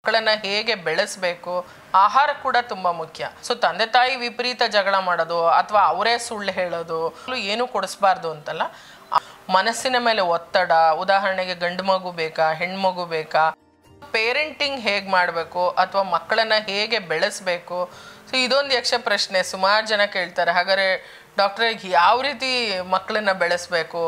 ಮಕ್ಕಳನ್ನ ಹೇಗೆ ಬೆಳೆಸಬೇಕು ಆಹಾರ ಕೂಡ ತುಂಬ ಮುಖ್ಯ ಸೊ ತಂದೆ ತಾಯಿ ವಿಪರೀತ ಜಗಳ ಮಾಡೋದು ಅಥವಾ ಅವರೇ ಸುಳ್ಳು ಹೇಳೋದು ಏನು ಕೊಡಿಸ್ಬಾರ್ದು ಅಂತಲ್ಲ ಮನಸ್ಸಿನ ಮೇಲೆ ಒತ್ತಡ ಉದಾಹರಣೆಗೆ ಗಂಡು ಮಗು ಬೇಕಾ ಹೆಣ್ಮಗು ಬೇಕಾ ಪೇರೆಂಟಿಂಗ್ ಹೇಗೆ ಮಾಡಬೇಕು ಅಥವಾ ಮಕ್ಕಳನ್ನ ಹೇಗೆ ಬೆಳೆಸಬೇಕು ಸೊ ಇದೊಂದು ಯಕ್ಷ ಪ್ರಶ್ನೆ ಸುಮಾರು ಜನ ಕೇಳ್ತಾರೆ ಹಾಗಾದ್ರೆ ಡಾಕ್ಟ್ರೆ ಯಾವ ರೀತಿ ಮಕ್ಕಳನ್ನ ಬೆಳೆಸಬೇಕು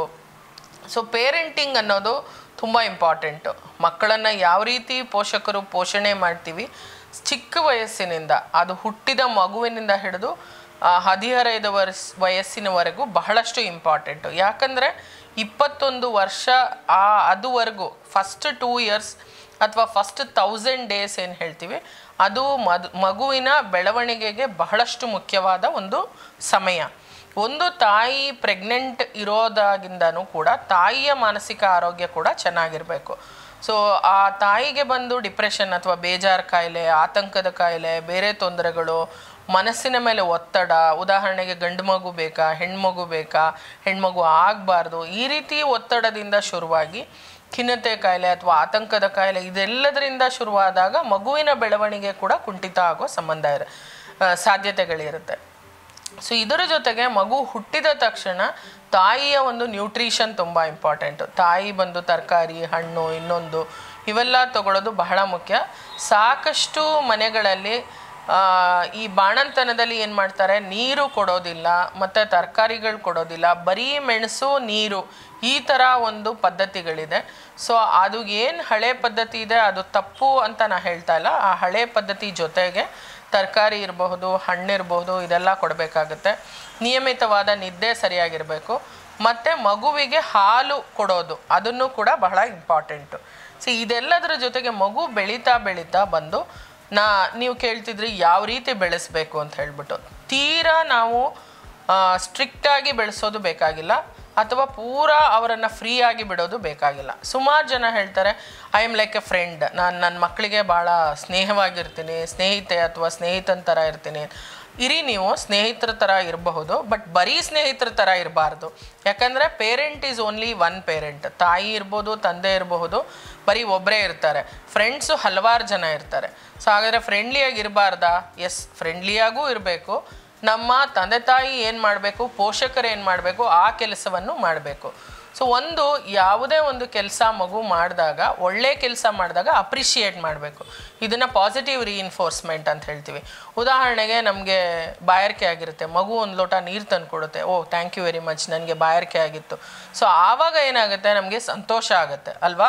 ಸೊ ಪೇರೆಂಟಿಂಗ್ ಅನ್ನೋದು ತುಂಬ ಇಂಪಾರ್ಟೆಂಟು ಮಕ್ಕಳನ್ನು ಯಾವ ರೀತಿ ಪೋಷಕರು ಪೋಷಣೆ ಮಾಡ್ತೀವಿ ಚಿಕ್ಕ ವಯಸ್ಸಿನಿಂದ ಅದು ಹುಟ್ಟಿದ ಮಗುವಿನಿಂದ ಹಿಡಿದು ಆ, ಹದಿಹರೆಯದ ವರ್ಷ ವಯಸ್ಸಿನವರೆಗೂ ಬಹಳಷ್ಟು ಇಂಪಾರ್ಟೆಂಟು ಯಾಕಂದರೆ ಇಪ್ಪತ್ತೊಂದು ವರ್ಷ ಆ ಅದುವರೆಗೂ ಫಸ್ಟ್ ಟೂ ಇಯರ್ಸ್ ಅಥವಾ ಫಸ್ಟ್ ತೌಸಂಡ್ ಡೇಸ್ ಏನು ಹೇಳ್ತೀವಿ ಅದು ಮದ್ ಮಗುವಿನ ಬೆಳವಣಿಗೆಗೆ ಬಹಳಷ್ಟು ಮುಖ್ಯವಾದ ಒಂದು ಸಮಯ ಒಂದು ತಾಯಿ ಪ್ರೆಗ್ನೆಂಟ್ ಇರೋದಾಗಿಂದನೂ ಕೂಡ ತಾಯಿಯ ಮಾನಸಿಕ ಆರೋಗ್ಯ ಕೂಡ ಚೆನ್ನಾಗಿರಬೇಕು ಸೊ ಆ ತಾಯಿಗೆ ಬಂದು ಡಿಪ್ರೆಷನ್ ಅಥವಾ ಬೇಜಾರು ಕಾಯಿಲೆ ಆತಂಕದ ಕಾಯಿಲೆ ಬೇರೆ ತೊಂದರೆಗಳು ಮನಸ್ಸಿನ ಮೇಲೆ ಒತ್ತಡ ಉದಾಹರಣೆಗೆ ಗಂಡು ಮಗು ಬೇಕಾ ಹೆಣ್ಮಗು ಬೇಕಾ ಹೆಣ್ಮಗು ಆಗಬಾರ್ದು ಈ ರೀತಿ ಒತ್ತಡದಿಂದ ಶುರುವಾಗಿ ಖಿನ್ನತೆ ಕಾಯಿಲೆ ಅಥವಾ ಆತಂಕದ ಕಾಯಿಲೆ ಇದೆಲ್ಲದರಿಂದ ಶುರುವಾದಾಗ ಮಗುವಿನ ಬೆಳವಣಿಗೆ ಕೂಡ ಕುಂಠಿತ ಆಗೋ ಸಂಬಂಧ ಇರ ಆ, ಸಾಧ್ಯತೆಗಳಿರುತ್ತೆ ಸೊ ಇದರ ಜೊತೆಗೆ ಮಗು ಹುಟ್ಟಿದ ತಕ್ಷಣ ತಾಯಿಯ ಒಂದು ನ್ಯೂಟ್ರಿಷನ್ ತುಂಬ ಇಂಪಾರ್ಟೆಂಟು ತಾಯಿ ಬಂದು ತರಕಾರಿ ಹಣ್ಣು ಇನ್ನೊಂದು ಇವೆಲ್ಲ ತಗೊಳ್ಳೋದು ಬಹಳ ಮುಖ್ಯ ಸಾಕಷ್ಟು ಮನೆಗಳಲ್ಲಿ ಆ, ಈ ಬಾಣಂತನದಲ್ಲಿ ಏನು ಮಾಡ್ತಾರೆ ನೀರು ಕೊಡೋದಿಲ್ಲ ಮತ್ತು ತರಕಾರಿಗಳು ಕೊಡೋದಿಲ್ಲ ಬರೀ ಮೆಣಸು ನೀರು ಈ ಥರ ಒಂದು ಪದ್ಧತಿಗಳಿದೆ ಸೊ ಅದು ಏನು ಹಳೆ ಪದ್ಧತಿ ಇದೆ ಅದು ತಪ್ಪು ಅಂತ ನಾ ಹೇಳ್ತಾ ಇಲ್ಲ ಆ ಹಳೆ ಪದ್ಧತಿ ಜೊತೆಗೆ ತರಕಾರಿ ಇರಬಹುದು ಹಣ್ಣಿರಬಹುದು ಇದೆಲ್ಲ ಕೊಡಬೇಕಾಗುತ್ತೆ ನಿಯಮಿತವಾದ ನಿದ್ದೆ ಸರಿಯಾಗಿರಬೇಕು ಮತ್ತು ಮಗುವಿಗೆ ಹಾಲು ಕೊಡೋದು ಅದನ್ನು ಕೂಡ ಬಹಳ ಇಂಪಾರ್ಟೆಂಟು ಸೊ ಇದೆಲ್ಲದರ ಜೊತೆಗೆ ಮಗು ಬೆಳೀತಾ ಬೆಳೀತಾ ಬಂದು ನಾ ನೀವು ಕೇಳ್ತಿದ್ರಿ ಯಾವ ರೀತಿ ಬೆಳೆಸಬೇಕು ಅಂತ ಹೇಳ್ಬಿಟ್ಟು ತೀರಾ ನಾವು ಸ್ಟ್ರಿಕ್ಟಾಗಿ ಬೆಳೆಸೋದು ಬೇಕಾಗಿಲ್ಲ ಅಥವಾ ಪೂರಾ ಅವರನ್ನು ಫ್ರೀಯಾಗಿ ಬಿಡೋದು ಬೇಕಾಗಿಲ್ಲ ಸುಮಾರು ಜನ ಹೇಳ್ತಾರೆ I am like a friend ನಾನು ನನ್ನ ಮಕ್ಕಳಿಗೆ ಭಾಳ ಸ್ನೇಹವಾಗಿರ್ತೀನಿ ಸ್ನೇಹಿತೆ ಅಥವಾ ಸ್ನೇಹಿತನ ಥರ ಇರ್ತೀನಿ ಇರಿ ನೀವು ಸ್ನೇಹಿತರ ಥರ ಇರಬಹುದು ಬಟ್ ಬರೀ ಸ್ನೇಹಿತರ ಥರ ಇರಬಾರ್ದು ಯಾಕಂದರೆ parent is only one parent ತಾಯಿ ಇರ್ಬೋದು ತಂದೆ ಇರಬಹುದು ಬರೀ ಒಬ್ಬರೇ ಇರ್ತಾರೆ ಫ್ರೆಂಡ್ಸು ಹಲವಾರು ಜನ ಇರ್ತಾರೆ ಸೊ ಹಾಗಾದರೆ ಫ್ರೆಂಡ್ಲಿಯಾಗಿ ಇರಬಾರ್ದಾ ಎಸ್ ಫ್ರೆಂಡ್ಲಿಯಾಗೂ ಇರಬೇಕು ನಮ್ಮ ತಂದೆ ತಾಯಿ ಏನು ಮಾಡಬೇಕು ಪೋಷಕರು ಏನು ಮಾಡಬೇಕು ಆ ಕೆಲಸವನ್ನು ಮಾಡಬೇಕು ಸೊ ಒಂದು ಯಾವುದೇ ಒಂದು ಕೆಲಸ ಮಗು ಮಾಡಿದಾಗ ಒಳ್ಳೆ ಕೆಲಸ ಮಾಡಿದಾಗ ಅಪ್ರಿಷಿಯೇಟ್ ಮಾಡಬೇಕು ಇದನ್ನು ಪಾಸಿಟಿವ್ ರೀಇನ್ಫೋರ್ಸ್ಮೆಂಟ್ ಅಂತ ಹೇಳ್ತೀವಿ ಉದಾಹರಣೆಗೆ ನಮಗೆ ಬಾಯಾರಿಕೆ ಆಗಿರುತ್ತೆ ಮಗು ಒಂದು ಲೋಟ ನೀರು ತಂದು ಕೊಡುತ್ತೆ oh thank you very much ನನಗೆ ಬಾಯಾರಿಕೆ ಆಗಿತ್ತು ಸೊ ಆವಾಗ ಏನಾಗುತ್ತೆ ನಮಗೆ ಸಂತೋಷ ಆಗುತ್ತೆ ಅಲ್ವಾ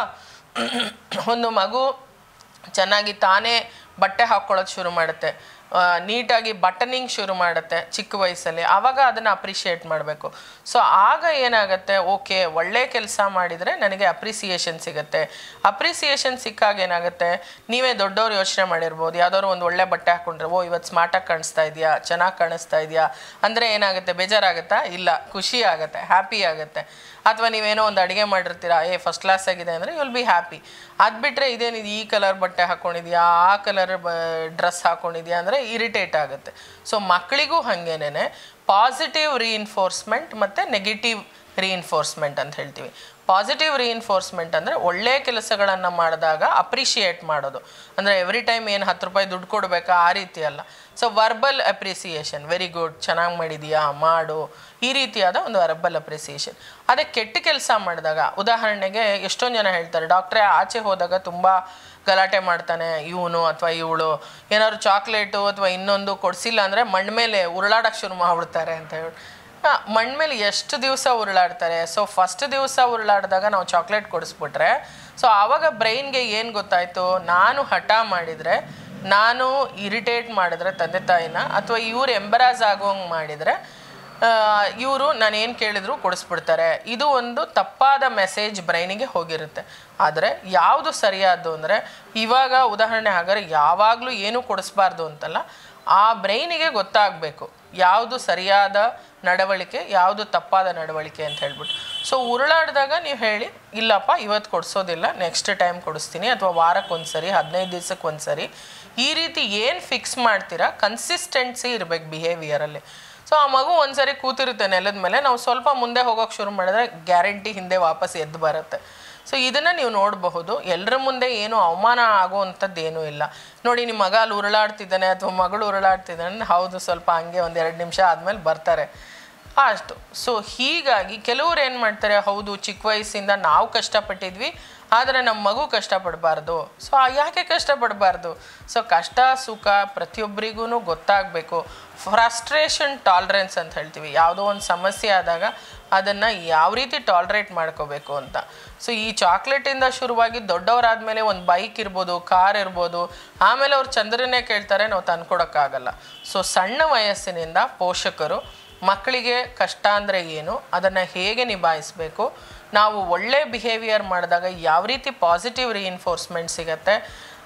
ಒಂದು ಮಗು ಚೆನ್ನಾಗಿ ತಾನೇ ಬಟ್ಟೆ ಹಾಕ್ಕೊಳ್ಳೋದು ಶುರು ಮಾಡುತ್ತೆ ಆ, ನೀಟಾಗಿ ಬಟನಿಂಗ್ ಶುರು ಮಾಡುತ್ತೆ ಚಿಕ್ಕ ವಯಸ್ಸಲ್ಲಿ ಆವಾಗ ಅದನ್ನು ಅಪ್ರಿಷಿಯೇಟ್ ಮಾಡಬೇಕು ಸೊ ಆಗ ಏನಾಗುತ್ತೆ ಓಕೆ ಒಳ್ಳೆ ಕೆಲಸ ಮಾಡಿದರೆ ನನಗೆ ಅಪ್ರಿಸಿಯೇಷನ್ ಸಿಗುತ್ತೆ ಅಪ್ರಿಸಿಯೇಷನ್ ಸಿಕ್ಕಾಗ ಏನಾಗುತ್ತೆ ನೀವೇ ದೊಡ್ಡವ್ರು ಯೋಚನೆ ಮಾಡಿರ್ಬೋದು ಯಾವ್ದಾದ್ರು ಒಂದು ಒಳ್ಳೆ ಬಟ್ಟೆ ಹಾಕ್ಕೊಂಡ್ರೆ ಓ ಇವತ್ತು ಸ್ಮಾರ್ಟಾಗಿ ಕಾಣಿಸ್ತಾ ಇದೆಯಾ ಚೆನ್ನಾಗಿ ಕಾಣಿಸ್ತಾ ಇದೆಯಾ ಅಂದರೆ ಏನಾಗುತ್ತೆ ಬೇಜಾರಾಗುತ್ತಾ ಇಲ್ಲ ಖುಷಿ ಆಗುತ್ತೆ ಹ್ಯಾಪಿ ಆಗುತ್ತೆ ಅಥವಾ ನೀವೇನೋ ಒಂದು ಅಡುಗೆ ಮಾಡಿರ್ತೀರಾ ಏ ಫಸ್ಟ್ ಕ್ಲಾಸ್ ಆಗಿದೆ ಅಂದರೆ ಯು ವಿಲ್ ಬಿ ಹ್ಯಾಪಿ ಅದು ಬಿಟ್ಟರೆ ಇದೇನಿದೆ ಈ ಕಲರ್ ಬಟ್ಟೆ ಹಾಕ್ಕೊಂಡಿದ್ಯಾ ಆ ಕಲರ್ ಡ್ರೆಸ್ ಹಾಕ್ಕೊಂಡಿದ್ಯಾ ಅಂದರೆ ಇರಿಟೇಟ್ ಆಗುತ್ತೆ ಸೊ ಮಕ್ಕಳಿಗೂ ಹಾಗೇನೆ ಪಾಸಿಟಿವ್ ರೀಇನ್ಫೋರ್ಸ್ಮೆಂಟ್ ಮತ್ತು ನೆಗೆಟಿವ್ ರೀಇನ್ಫೋರ್ಸ್ಮೆಂಟ್ ಅಂತ ಹೇಳ್ತೀವಿ ಪಾಸಿಟಿವ್ ರೀಇನ್ಫೋರ್ಸ್ಮೆಂಟ್ ಅಂದರೆ ಒಳ್ಳೆ ಕೆಲಸಗಳನ್ನು ಮಾಡಿದಾಗ ಅಪ್ರಿಷಿಯೇಟ್ ಮಾಡೋದು ಅಂದರೆ ಎವ್ರಿ ಟೈಮ್ ಏನು ಹತ್ತು ರೂಪಾಯಿ ದುಡ್ಡು ಕೊಡಬೇಕಾ ಆ ರೀತಿ ಅಲ್ಲ so verbal appreciation very good ಚೆನ್ನಾಗಿ ಮಾಡಿದೀಯಾ ಮಾಡು ಈ ರೀತಿಯಾದ ಒಂದು ವರ್ಬಲ್ ಅಪ್ರಿಸಿಯೇಷನ್ ಅದೇ ಕೆಟ್ಟ ಕೆಲಸ ಮಾಡಿದಾಗ ಉದಾಹರಣೆಗೆ ಎಷ್ಟೊಂದು ಜನ ಹೇಳ್ತಾರೆ ಡಾಕ್ಟ್ರೇ ಆಚೆ ಹೋದಾಗ ತುಂಬ ಗಲಾಟೆ ಮಾಡ್ತಾನೆ ಇವನು ಅಥವಾ ಇವಳು ಏನಾದ್ರು ಚಾಕ್ಲೇಟು ಅಥವಾ ಇನ್ನೊಂದು ಕೊಡಿಸಿಲ್ಲ ಅಂದರೆ ಮಣ್ಣು ಮೇಲೆ ಉರುಳಾಡಕ್ಕೆ ಶುರು ಮಾಡಿಬಿಡ್ತಾರೆ ಅಂತ ಹೇಳಿ ಮಣ್ಣು ಮೇಲೆ ಎಷ್ಟು ದಿವಸ ಉರುಳಾಡ್ತಾರೆ ಸೊ ಫಸ್ಟ್ ದಿವಸ ಉರುಳಾಡಿದಾಗ ನಾವು ಚಾಕ್ಲೇಟ್ ಕೊಡಿಸ್ಬಿಟ್ರೆ ಸೊ ಆವಾಗ ಬ್ರೈನ್ಗೆ ಏನು ಗೊತ್ತಾಯಿತು ನಾನು ಹಠ ಮಾಡಿದರೆ ನಾನು ಇರಿಟೇಟ್ ಮಾಡಿದ್ರೆ ತಂದೆ ತಾಯಿನ ಅಥವಾ ಇವ್ರು ಎಂಬರಾಜ್ ಆಗೋಂಗೆ ಮಾಡಿದರೆ ಇವರು ನಾನು ಏನು ಕೇಳಿದ್ರು ಕೊಡಿಸ್ಬಿಡ್ತಾರೆ ಇದು ಒಂದು ತಪ್ಪಾದ ಮೆಸೇಜ್ ಬ್ರೈನಿಗೆ ಹೋಗಿರುತ್ತೆ ಆದರೆ ಯಾವುದು ಸರಿಯಾದ್ದು ಅಂದರೆ ಇವಾಗ ಉದಾಹರಣೆ ಹಾಗಾದ್ರೆ ಯಾವಾಗಲೂ ಏನೂ ಕೊಡಿಸ್ಬಾರ್ದು ಅಂತಲ್ಲ ಆ ಬ್ರೈನಿಗೆ ಗೊತ್ತಾಗಬೇಕು ಯಾವುದು ಸರಿಯಾದ ನಡವಳಿಕೆ ಯಾವುದು ತಪ್ಪಾದ ನಡವಳಿಕೆ ಅಂತ ಹೇಳ್ಬಿಟ್ಟು ಸೊ ಉರುಳಾಡಿದಾಗ ನೀವು ಹೇಳಿ ಇಲ್ಲಪ್ಪ ಇವತ್ತು ಕೊಡಿಸೋದಿಲ್ಲ ನೆಕ್ಸ್ಟ್ ಟೈಮ್ ಕೊಡಿಸ್ತೀನಿ ಅಥವಾ ವಾರಕ್ಕೆ ಒಂದ್ಸರಿ ಹದಿನೈದು ದಿವ್ಸಕ್ಕೆ ಒಂದ್ಸರಿ ಈ ರೀತಿ ಏನು ಫಿಕ್ಸ್ ಮಾಡ್ತೀರಾ ಕನ್ಸಿಸ್ಟೆನ್ಸಿ ಇರಬೇಕು ಬಿಹೇವಿಯರಲ್ಲಿ ಸೊ ಆ ಮಗು ಒಂದ್ಸರಿ ಕೂತಿರುತ್ತೆ ನೆಲದ ಮೇಲೆ ನಾವು ಸ್ವಲ್ಪ ಮುಂದೆ ಹೋಗೋಕೆ ಶುರು ಮಾಡಿದ್ರೆ ಗ್ಯಾರಂಟಿ ಹಿಂದೆ ವಾಪಸ್ ಎದ್ದು ಬರುತ್ತೆ ಸೊ ಇದನ್ನು ನೀವು ನೋಡಬಹುದು ಎಲ್ಲರ ಮುಂದೆ ಏನು ಅವಮಾನ ಆಗುವಂಥದ್ದು ಏನೂ ಇಲ್ಲ ನೋಡಿ ನಿಮ್ಮ ಮಗ ಅಲ್ಲಿ ಉರುಳಾಡ್ತಿದ್ದಾನೆ ಅಥವಾ ಮಗಳು ಉರುಳಾಡ್ತಿದ್ದಾನೆ ಹೌದು ಸ್ವಲ್ಪ ಹಂಗೆ ಒಂದು ಎರಡು ನಿಮಿಷ ಆದಮೇಲೆ ಬರ್ತಾರೆ ಅಷ್ಟು ಸೊ ಹೀಗಾಗಿ ಕೆಲವ್ರು ಏನು ಮಾಡ್ತಾರೆ ಹೌದು ಚಿಕ್ಕ ವಯಸ್ಸಿಂದ ನಾವು ಕಷ್ಟಪಟ್ಟಿದ್ವಿ ಆದರೆ ನಮ್ಮ ಮಗು ಕಷ್ಟಪಡಬಾರ್ದು ಸೊ ಯಾಕೆ ಕಷ್ಟಪಡಬಾರ್ದು ಸೊ ಕಷ್ಟ ಸುಖ ಪ್ರತಿಯೊಬ್ಬರಿಗೂ ಗೊತ್ತಾಗಬೇಕು ಫ್ರಸ್ಟ್ರೇಷನ್ ಟಾಲ್ರೆನ್ಸ್ ಅಂತ ಹೇಳ್ತೀವಿ ಯಾವುದೋ ಒಂದು ಸಮಸ್ಯೆ ಆದಾಗ ಅದನ್ನು ಯಾವ ರೀತಿ ಟಾಲ್ರೇಟ್ ಮಾಡ್ಕೋಬೇಕು ಅಂತ ಸೊ ಈ ಚಾಕ್ಲೇಟಿಂದ ಶುರುವಾಗಿ ದೊಡ್ಡವರಾದ್ಮೇಲೆ ಒಂದು ಬೈಕ್ ಇರ್ಬೋದು ಕಾರ್ ಇರ್ಬೋದು ಆಮೇಲೆ ಅವ್ರು ಚಂದ್ರನೇ ಕೇಳ್ತಾರೆ ನಾವು ತಂದ್ಕೊಡೋಕ್ಕಾಗಲ್ಲ ಸೊ ಸಣ್ಣ ವಯಸ್ಸಿನಿಂದ ಪೋಷಕರು ಮಕ್ಕಳಿಗೆ ಕಷ್ಟ ಅಂದರೆ ಏನು ಅದನ್ನು ಹೇಗೆ ನಿಭಾಯಿಸಬೇಕು ನಾವು ಒಳ್ಳೆ ಬಿಹೇವಿಯರ್ ಮಾಡಿದಾಗ ಯಾವ ರೀತಿ ಪಾಸಿಟಿವ್ ರಿಇನ್ಫೋರ್ಸ್ಮೆಂಟ್ ಸಿಗತ್ತೆ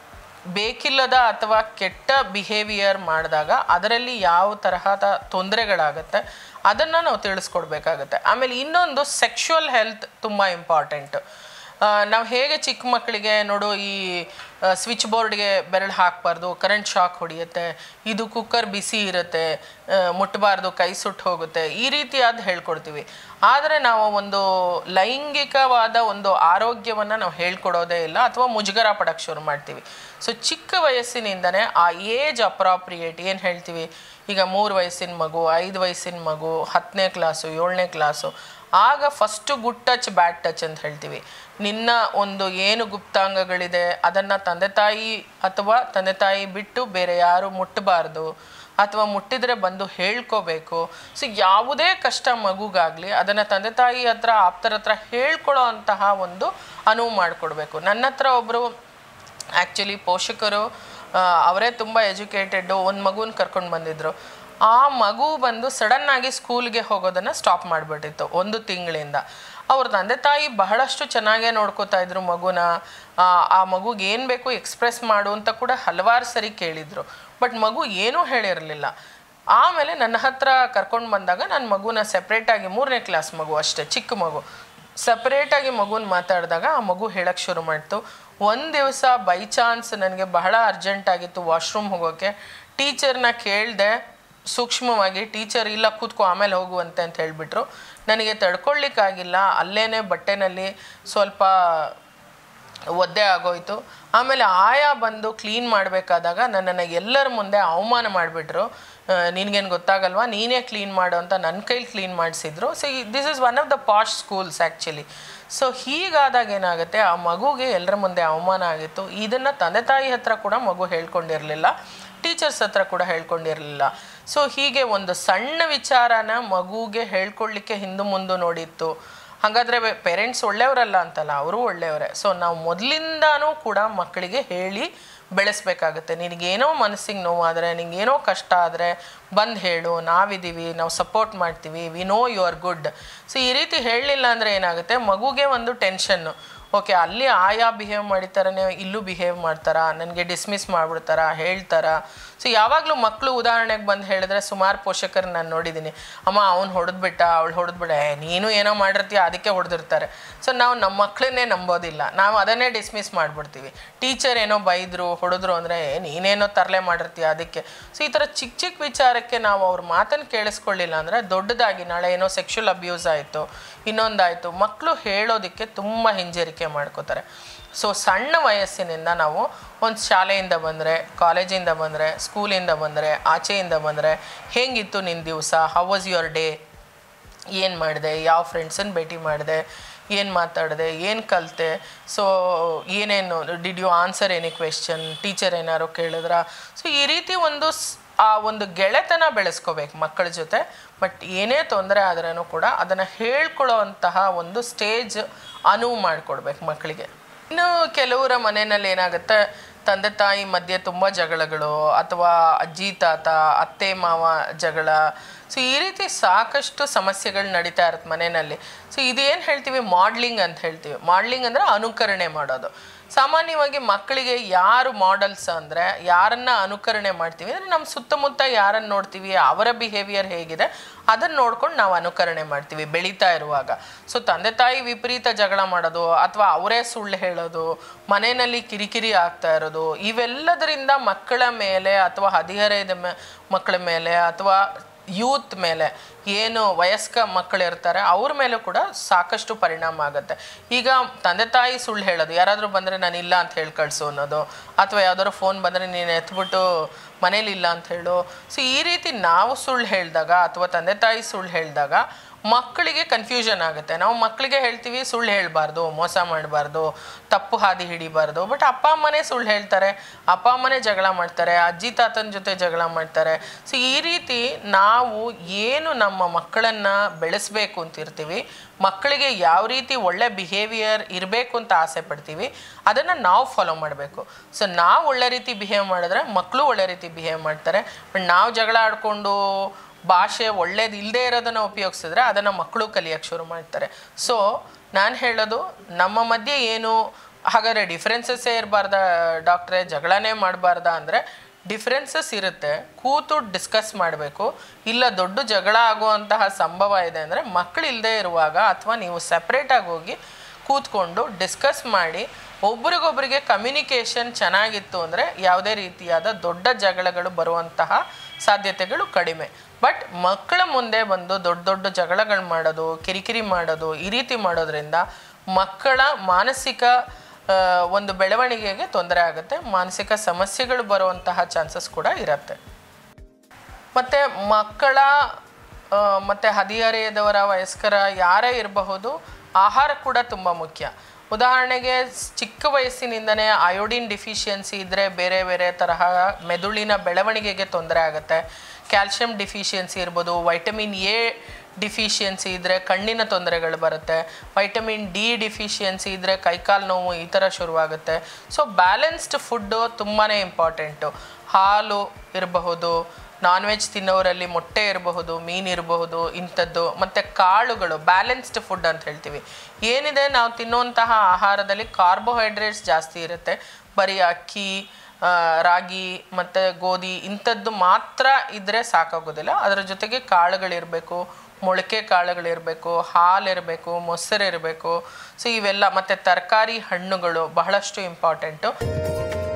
ಬೇಕಿಲ್ಲದ ಅಥವಾ ಕೆಟ್ಟ ಬಿಹೇವಿಯರ್ ಮಾಡಿದಾಗ ಅದರಲ್ಲಿ ಯಾವ ತರಹದ ತೊಂದರೆಗಳಾಗುತ್ತೆ ಅದನ್ನು ನಾವು ತಿಳಿಸ್ಕೊಡ್ಬೇಕಾಗತ್ತೆ ಆಮೇಲೆ ಇನ್ನೊಂದು ಸೆಕ್ಷುವಲ್ ಹೆಲ್ತ್ ತುಂಬ ಇಂಪಾರ್ಟೆಂಟ್ ನಾವು ಹೇಗೆ ಚಿಕ್ಕ ಮಕ್ಕಳಿಗೆ ನೋಡು ಈ ಸ್ವಿಚ್ ಬೋರ್ಡ್ಗೆ ಬೆರಳು ಹಾಕಬಾರ್ದು ಕರೆಂಟ್ ಶಾಕ್ ಹೊಡೆಯುತ್ತೆ ಇದು ಕುಕ್ಕರ್ ಬಿಸಿ ಇರುತ್ತೆ ಮುಟ್ಟಬಾರ್ದು ಕೈ ಸುಟ್ಟು ಹೋಗುತ್ತೆ ಈ ರೀತಿಯಾದ ಹೇಳ್ಕೊಡ್ತೀವಿ ಆದರೆ ನಾವು ಒಂದು ಲೈಂಗಿಕವಾದ ಒಂದು ಆರೋಗ್ಯವನ್ನು ನಾವು ಹೇಳ್ಕೊಡೋದೇ ಇಲ್ಲ ಅಥವಾ ಮುಜುಗರ ಪಡೋಕ್ಕೆ ಶುರು ಮಾಡ್ತೀವಿ ಸೊ ಚಿಕ್ಕ ವಯಸ್ಸಿನಿಂದನೇ ಆ ಏಜ್ ಅಪ್ರಾಪ್ರಿಯೇಟ್ ಏನು ಹೇಳ್ತೀವಿ ಈಗ ಮೂರು ವಯಸ್ಸಿನ ಮಗು ಐದು ವಯಸ್ಸಿನ ಮಗು ಹತ್ತನೇ ಕ್ಲಾಸು ಏಳನೇ ಕ್ಲಾಸು ಆಗ first good touch bad touch ಅಂತ ಹೇಳ್ತೀವಿ ನಿನ್ನ ಒಂದು ಏನು ಗುಪ್ತಾಂಗಗಳಿದೆ ಅದನ್ನು ತಂದೆ ತಾಯಿ ಅಥವಾ ತಂದೆ ತಾಯಿ ಬಿಟ್ಟು ಬೇರೆ ಯಾರು ಮುಟ್ಟಬಾರ್ದು ಅಥವಾ ಮುಟ್ಟಿದ್ರೆ ಬಂದು ಹೇಳ್ಕೋಬೇಕು ಸೊ ಯಾವುದೇ ಕಷ್ಟ ಮಗುಗಾಗಲಿ ಅದನ್ನು ತಂದೆ ತಾಯಿ ಹತ್ರ ಆಪ್ತರ ಹತ್ರ ಹೇಳ್ಕೊಳ್ಳೋ ಅಂತಹ ಒಂದು ಅನುವು ಮಾಡಿಕೊಡ್ಬೇಕು ನನ್ನ ಹತ್ರ ಒಬ್ಬರು ಆ್ಯಕ್ಚುಲಿ ಪೋಷಕರು ಆ, ಅವರೇ ತುಂಬ ಎಜುಕೇಟೆಡ್ಡು ಒಂದು ಮಗುನ ಕರ್ಕೊಂಡು ಬಂದಿದ್ರು ಆ ಮಗು ಬಂದು ಸಡನ್ನಾಗಿ ಸ್ಕೂಲ್ಗೆ ಹೋಗೋದನ್ನು ಸ್ಟಾಪ್ ಮಾಡಿಬಿಟ್ಟಿತ್ತು ಒಂದು ತಿಂಗಳಿಂದ ಅವ್ರ ತಂದೆ ತಾಯಿ ಬಹಳಷ್ಟು ಚೆನ್ನಾಗೇ ನೋಡ್ಕೋತಾ ಇದ್ರು ಮಗುನ ಆ, ಆ ಮಗುಗೆ ಏನು ಬೇಕು ಎಕ್ಸ್ಪ್ರೆಸ್ ಮಾಡು ಅಂತ ಕೂಡ ಹಲವಾರು ಸರಿ ಕೇಳಿದರು ಬಟ್ ಮಗು ಏನೂ ಹೇಳಿರಲಿಲ್ಲ ಆಮೇಲೆ ನನ್ನ ಹತ್ರ ಕರ್ಕೊಂಡು ಬಂದಾಗ ನನ್ನ ಮಗುನ ಸೆಪ್ರೇಟಾಗಿ ಮೂರನೇ ಕ್ಲಾಸ್ ಮಗು ಅಷ್ಟೇ ಚಿಕ್ಕ ಮಗು ಸಪ್ರೇಟಾಗಿ ಮಗುನ ಮಾತಾಡಿದಾಗ ಆ ಮಗು ಹೇಳಕ್ಕೆ ಶುರು ಮಾಡ್ತು ಒಂದು ದಿವಸ ಬೈ ಚಾನ್ಸ್ ನನಗೆ ಬಹಳ ಅರ್ಜೆಂಟ್ ಆಗಿತ್ತು ವಾಶ್ರೂಮ್ ಹೋಗೋಕ್ಕೆ ಟೀಚರ್ನ ಕೇಳಿದೆ ಸೂಕ್ಷ್ಮವಾಗಿ ಟೀಚರ್ ಇಲ್ಲ ಕೂತ್ಕೋ ಆಮೇಲೆ ಹೋಗುವಂತೆ ಅಂತ ಹೇಳಿಬಿಟ್ರು ನನಗೆ ತಡ್ಕೊಳ್ಳಿಕ್ಕಾಗಿಲ್ಲ ಅಲ್ಲೇನೆ ಬಟ್ಟೆನಲ್ಲಿ ಸ್ವಲ್ಪ ಒದ್ದೆ ಆಗೋಯ್ತು ಆಮೇಲೆ ಆಯಾ ಬಂದು ಕ್ಲೀನ್ ಮಾಡಬೇಕಾದಾಗ ನನ್ನನ್ನು ಎಲ್ಲರ ಮುಂದೆ ಅವಮಾನ ಮಾಡಿಬಿಟ್ರು ನಿನಗೇನು ಗೊತ್ತಾಗಲ್ವಾ ನೀನೇ ಕ್ಲೀನ್ ಮಾಡು ಅಂತ ನನ್ನ ಕೈಲಿ ಕ್ಲೀನ್ ಮಾಡಿಸಿದ್ರು so this is one of the posh schools actually so ಹೀಗಾದಾಗ ಏನಾಗುತ್ತೆ ಆ ಮಗುಗೆ ಎಲ್ಲರ ಮುಂದೆ ಅವಮಾನ ಆಗಿತ್ತು ಇದನ್ನು ತಂದೆ ತಾಯಿ ಹತ್ರ ಕೂಡ ಮಗು ಹೇಳ್ಕೊಂಡಿರಲಿಲ್ಲ ಟೀಚರ್ಸ್ ಹತ್ರ ಕೂಡ ಹೇಳ್ಕೊಂಡಿರಲಿಲ್ಲ ಸೊ ಹೀಗೆ ಒಂದು ಸಣ್ಣ ವಿಚಾರನ ಮಗುಗೆ ಹೇಳ್ಕೊಳ್ಳಿಕ್ಕೆ ಹಿಂದು ಮುಂದೆ ನೋಡಿತ್ತು ಹಾಗಾದರೆ ಪೇರೆಂಟ್ಸ್ ಒಳ್ಳೆಯವರಲ್ಲ ಅಂತಲ್ಲ ಅವರು ಒಳ್ಳೆಯವರೇ ಸೊ ನಾವು ಮೊದಲಿಂದಾನೂ ಕೂಡ ಮಕ್ಕಳಿಗೆ ಹೇಳಿ ಬೆಳೆಸ್ಬೇಕಾಗುತ್ತೆ ನಿನಗೇನೋ ಮನಸ್ಸಿಗೆ ನೋವಾದರೆ ನಿನಗೇನೋ ಕಷ್ಟ ಆದರೆ ಬಂದು ಹೇಳು ನಾವಿದ್ದೀವಿ ನಾವು ಸಪೋರ್ಟ್ ಮಾಡ್ತೀವಿ we know you are good so ಈ ರೀತಿ ಹೇಳಲಿಲ್ಲ ಅಂದರೆ ಏನಾಗುತ್ತೆ ಮಗುಗೆ ಒಂದು ಟೆನ್ಷನ್ನು ಓಕೆ ಅಲ್ಲಿ ಆಯಾ ಬಿಹೇವ್ ಮಾಡಿತಾರನೇ ಇಲ್ಲೂ ಬಿಹೇವ್ ಮಾಡ್ತಾರಾ ನನಗೆ ಡಿಸ್ಮಿಸ್ ಮಾಡ್ಬಿಡ್ತಾರಾ ಹೇಳ್ತಾರಾ ಸೊ ಯಾವಾಗಲೂ ಮಕ್ಕಳು ಉದಾಹರಣೆಗೆ ಬಂದು ಹೇಳಿದ್ರೆ ಸುಮಾರು ಪೋಷಕರು ನಾನು ನೋಡಿದ್ದೀನಿ ಅಮ್ಮ ಅವ್ನು ಹೊಡೆದ್ಬಿಟ್ಟ ಅವಳು ಹೊಡೆದ್ಬಿಡ ಏ, ನೀನು ಏನೋ ಮಾಡಿರ್ತೀಯ ಅದಕ್ಕೆ ಹೊಡೆದಿರ್ತಾರೆ ಸೊ ನಾವು ನಮ್ಮ ಮಕ್ಕಳನ್ನೇ ನಂಬೋದಿಲ್ಲ ನಾವು ಅದನ್ನೇ ಡಿಸ್ಮಿಸ್ ಮಾಡಿಬಿಡ್ತೀವಿ ಟೀಚರ್ ಏನೋ ಬೈದರು ಹೊಡೆದ್ರು ಅಂದರೆ ನೀನೇನೋ ತರಲೆ ಮಾಡಿರ್ತೀಯ ಅದಕ್ಕೆ ಸೊ ಈ ಥರ ಚಿಕ್ಕ ಚಿಕ್ಕ ವಿಚಾರಕ್ಕೆ ನಾವು ಅವ್ರ ಮಾತನ್ನು ಕೇಳಿಸ್ಕೊಳ್ಳಿಲ್ಲ ಅಂದರೆ ದೊಡ್ಡದಾಗಿ ನಾಳೆ ಏನೋ ಸೆಕ್ಷುವಲ್ ಅಬ್ಯೂಸ್ ಆಯಿತು ಇನ್ನೊಂದಾಯಿತು ಮಕ್ಕಳು ಹೇಳೋದಕ್ಕೆ ತುಂಬ ಹಿಂಜರಿಕೆ ಮಾಡ್ಕೋತಾರೆ ಸೊ ಸಣ್ಣ ವಯಸ್ಸಿನಿಂದ ನಾವು ಒಂದು ಶಾಲೆಯಿಂದ ಬಂದರೆ ಕಾಲೇಜಿಂದ ಬಂದರೆ ಸ್ಕೂಲಿಂದ ಬಂದರೆ ಆಚೆಯಿಂದ ಬಂದರೆ ಹೇಗಿತ್ತು ನಿನ್ನ ದಿವಸ ಹೌ ವಾಸ್ ಯುವರ್ ಡೇ ಏನು ಮಾಡಿದೆ ಯಾವ ಫ್ರೆಂಡ್ಸನ್ನು ಭೇಟಿ ಮಾಡಿದೆ ಏನು ಮಾತಾಡಿದೆ ಏನು ಕಲಿತೆ ಸೊ ಏನೇನು did you answer any question teacher ಏನಾರು ಕೇಳಿದ್ರ ಸೊ ಈ ರೀತಿ ಒಂದು ಸ್- ಆ ಒಂದು ಗೆಳೆತನ ಬೆಳೆಸ್ಕೋಬೇಕು ಮಕ್ಕಳ ಜೊತೆ ಬಟ್ ಏನೇ ತೊಂದರೆ ಆದ್ರೂ ಕೂಡ ಅದನ್ನು ಹೇಳ್ಕೊಳ್ಳೋ ಅಂತಹ ಒಂದು ಸ್ಟೇಜ್ ಅನುವು ಮಾಡಿಕೊಡ್ಬೇಕು ಮಕ್ಕಳಿಗೆ ಇನ್ನು ಕೆಲವರ ಮನೆಯಲ್ಲಿ ಏನಾಗುತ್ತೆ ತಂದೆ ತಾಯಿ ಮಧ್ಯೆ ತುಂಬ ಜಗಳಗಳು ಅಥವಾ ಅಜ್ಜಿ ತಾತ ಅತ್ತೆ ಮಾವ ಜಗಳ ಸೊ ಈ ರೀತಿ ಸಾಕಷ್ಟು ಸಮಸ್ಯೆಗಳು ನಡೀತಾ ಇರುತ್ತೆ ಮನೆಯಲ್ಲಿ ಸೊ ಇದೇನು ಹೇಳ್ತೀವಿ ಮಾಡ್ಲಿಂಗ್ ಅಂತ ಹೇಳ್ತೀವಿ ಮಾಡ್ಲಿಂಗ್ ಅಂದರೆ ಅನುಕರಣೆ ಮಾಡೋದು ಸಾಮಾನ್ಯವಾಗಿ ಮಕ್ಕಳಿಗೆ ಯಾರು ಮಾಡೆಲ್ಸ್ ಅಂದರೆ ಯಾರನ್ನ ಅನುಕರಣೆ ಮಾಡ್ತೀವಿ ಅಂದರೆ ನಮ್ಮ ಸುತ್ತಮುತ್ತ ಯಾರನ್ನು ನೋಡ್ತೀವಿ ಅವರ ಬಿಹೇವಿಯರ್ ಹೇಗಿದೆ ಅದನ್ನು ನೋಡ್ಕೊಂಡು ನಾವು ಅನುಕರಣೆ ಮಾಡ್ತೀವಿ ಬೆಳೀತಾ ಇರುವಾಗ ಸೊ ತಂದೆ ತಾಯಿ ವಿಪರೀತ ಜಗಳ ಮಾಡೋದು ಅಥವಾ ಅವರೇ ಸುಳ್ಳು ಹೇಳೋದು ಮನೆಯಲ್ಲಿ ಕಿರಿಕಿರಿ ಆಗ್ತಾ ಇರೋದು ಇವೆಲ್ಲದರಿಂದ ಮಕ್ಕಳ ಮೇಲೆ ಅಥವಾ ಹದಿಹರೆಯದ ಮೇ ಮಕ್ಕಳ ಮೇಲೆ ಅಥವಾ ಯೂತ್ ಮೇಲೆ ಏನು ವಯಸ್ಕ ಮಕ್ಕಳು ಇರ್ತಾರೆ ಅವ್ರ ಮೇಲೂ ಕೂಡ ಸಾಕಷ್ಟು ಪರಿಣಾಮ ಆಗುತ್ತೆ ಈಗ ತಂದೆ ತಾಯಿ ಸುಳ್ಳು ಹೇಳೋದು ಯಾರಾದರೂ ಬಂದರೆ ನಾನು ಇಲ್ಲ ಅಂತ ಹೇಳಿ ಕಳಿಸು ಅನ್ನೋದು ಅಥವಾ ಯಾವ್ದಾದ್ರು ಫೋನ್ ಬಂದರೆ ನೀನು ಎತ್ಬಿಟ್ಟು ಮನೇಲಿ ಇಲ್ಲ ಅಂತ ಹೇಳು ಸೊ ಈ ರೀತಿ ನಾವು ಸುಳ್ಳು ಹೇಳಿದಾಗ ಅಥವಾ ತಂದೆ ತಾಯಿ ಸುಳ್ಳು ಹೇಳಿದಾಗ ಮಕ್ಕಳಿಗೆ ಕನ್ಫ್ಯೂಷನ್ ಆಗುತ್ತೆ ನಾವು ಮಕ್ಕಳಿಗೆ ಹೇಳ್ತೀವಿ ಸುಳ್ಳು ಹೇಳಬಾರ್ದು ಮೋಸ ಮಾಡಬಾರ್ದು ತಪ್ಪು ಹಾದಿ ಹಿಡಿಬಾರ್ದು ಬಟ್ ಅಪ್ಪ ಅಮ್ಮನೇ ಸುಳ್ಳು ಹೇಳ್ತಾರೆ ಅಪ್ಪ ಅಮ್ಮನೇ ಜಗಳ ಮಾಡ್ತಾರೆ ಅಜ್ಜಿ ತಾತನ ಜೊತೆ ಜಗಳ ಮಾಡ್ತಾರೆ ಸೊ ಈ ರೀತಿ ನಾವು ಏನು ನಮ್ಮ ಮಕ್ಕಳನ್ನು ಬೆಳೆಸಬೇಕು ಅಂತಿರ್ತೀವಿ ಮಕ್ಕಳಿಗೆ ಯಾವ ರೀತಿ ಒಳ್ಳೆ ಬಿಹೇವಿಯರ್ ಇರಬೇಕು ಅಂತ ಆಸೆ ಪಡ್ತೀವಿ ಅದನ್ನು ನಾವು ಫಾಲೋ ಮಾಡಬೇಕು ಸೊ ನಾವು ಒಳ್ಳೆ ರೀತಿ ಬಿಹೇವ್ ಮಾಡಿದ್ರೆ ಮಕ್ಕಳು ಒಳ್ಳೆ ರೀತಿ ಬಿಹೇವ್ ಮಾಡ್ತಾರೆ ಬಟ್ ನಾವು ಜಗಳ ಆಡಿಕೊಂಡು ಭಾಷೆ ಒಳ್ಳೇದು ಇಲ್ಲದೆ ಇರೋದನ್ನು ಉಪಯೋಗಿಸಿದ್ರೆ ಅದನ್ನು ಮಕ್ಕಳು ಕಲಿಯೋಕ್ಕೆ ಶುರು ಮಾಡ್ತಾರೆ ಸೊ ನಾನು ಹೇಳೋದು ನಮ್ಮ ಮಧ್ಯೆ ಏನು ಹಾಗಾದರೆ ಡಿಫ್ರೆನ್ಸಸ್ಸೇ ಇರಬಾರ್ದ ಡಾಕ್ಟ್ರೇ ಜಗಳನೇ ಮಾಡಬಾರ್ದಾ ಅಂದರೆ ಡಿಫ್ರೆನ್ಸಸ್ ಇರುತ್ತೆ ಕೂತು ಡಿಸ್ಕಸ್ ಮಾಡಬೇಕು ಇಲ್ಲ ದೊಡ್ಡ ಜಗಳ ಆಗುವಂತಹ ಸಂಭವ ಇದೆ ಅಂದರೆ ಮಕ್ಕಳು ಇಲ್ಲದೆ ಇರುವಾಗ ಅಥವಾ ನೀವು ಸಪ್ರೇಟಾಗಿ ಹೋಗಿ ಕೂತ್ಕೊಂಡು ಡಿಸ್ಕಸ್ ಮಾಡಿ ಒಬ್ರಿಗೊಬ್ರಿಗೆ ಕಮ್ಯುನಿಕೇಷನ್ ಚೆನ್ನಾಗಿತ್ತು ಅಂದರೆ ಯಾವುದೇ ರೀತಿಯಾದ ದೊಡ್ಡ ಜಗಳಗಳು ಬರುವಂತಹ ಸಾಧ್ಯತೆಗಳು ಕಡಿಮೆ ಬಟ್ ಮಕ್ಕಳ ಮುಂದೆ ಬಂದು ದೊಡ್ಡ ದೊಡ್ಡ ಜಗಳಗಳು ಮಾಡೋದು ಕಿರಿಕಿರಿ ಮಾಡೋದು ಈ ರೀತಿ ಮಾಡೋದ್ರಿಂದ ಮಕ್ಕಳ ಮಾನಸಿಕ ಆ, ಒಂದು ಬೆಳವಣಿಗೆಗೆ ತೊಂದರೆ ಆಗುತ್ತೆ ಮಾನಸಿಕ ಸಮಸ್ಯೆಗಳು ಬರುವಂತಹ ಚಾನ್ಸಸ್ ಕೂಡ ಇರುತ್ತೆ ಮತ್ತು ಮಕ್ಕಳ ಆ, ಮತ್ತು ಹದಿಹರೆಯದವರ ವಯಸ್ಕರ ಯಾರೇ ಇರಬಹುದು ಆಹಾರ ಕೂಡ ತುಂಬ ಮುಖ್ಯ ಉದಾಹರಣೆಗೆ ಸ್- ಚಿಕ್ಕ ವಯಸ್ಸಿನಿಂದನೇ ಅಯೋಡಿನ್ ಡಿಫಿಷಿಯನ್ಸಿ ಇದ್ದರೆ ಬೇರೆ ಬೇರೆ ತರಹ ಮೆದುಳಿನ ಬೆಳವಣಿಗೆಗೆ ತೊಂದರೆ ಆಗುತ್ತೆ ಕ್ಯಾಲ್ಶಿಯಂ ಡಿಫಿಷಿಯನ್ಸಿ ಇರ್ಬೋದು ವೈಟಮಿನ್ ಎ ಡಿಫಿಷಿಯನ್ಸಿ ಇದ್ದರೆ ಕಣ್ಣಿನ ತೊಂದರೆಗಳು ಬರುತ್ತೆ ವೈಟಮಿನ್ ಡಿ ಡಿಫಿಷಿಯನ್ಸಿ ಇದ್ದರೆ ಕೈಕಾಲು ನೋವು ಈ ಥರ ಶುರುವಾಗುತ್ತೆ ಸೊ ಬ್ಯಾಲೆನ್ಸ್ಡ್ ಫುಡ್ಡು ತುಂಬಾ ಇಂಪಾರ್ಟೆಂಟು ಹಾಲು ಇರಬಹುದು ನಾನ್ ವೆಜ್ ತಿನ್ನೋರಲ್ಲಿ ಮೊಟ್ಟೆ ಇರಬಹುದು ಮೀನು ಇರಬಹುದು ಇಂಥದ್ದು ಮತ್ತು ಕಾಳುಗಳು ಬ್ಯಾಲೆನ್ಸ್ಡ್ ಫುಡ್ ಅಂತ ಹೇಳ್ತೀವಿ ಏನಿದೆ ನಾವು ತಿನ್ನುವಂತಹ ಆಹಾರದಲ್ಲಿ ಕಾರ್ಬೋಹೈಡ್ರೇಟ್ಸ್ ಜಾಸ್ತಿ ಇರುತ್ತೆ ಬರೀ ಅಕ್ಕಿ ಆ, ರಾಗಿ ಮತ್ತು ಗೋಧಿ ಇಂಥದ್ದು ಮಾತ್ರ ಇದ್ದರೆ ಸಾಕಾಗೋದಿಲ್ಲ ಅದರ ಜೊತೆಗೆ ಕಾಳುಗಳಿರಬೇಕು ಮೊಳಕೆ ಕಾಳುಗಳಿರಬೇಕು ಹಾಲಿರಬೇಕು ಮೊಸರು ಇರಬೇಕು ಸೊ ಇವೆಲ್ಲ ಮತ್ತು ತರಕಾರಿ ಹಣ್ಣುಗಳು ಬಹಳಷ್ಟು ಇಂಪಾರ್ಟೆಂಟು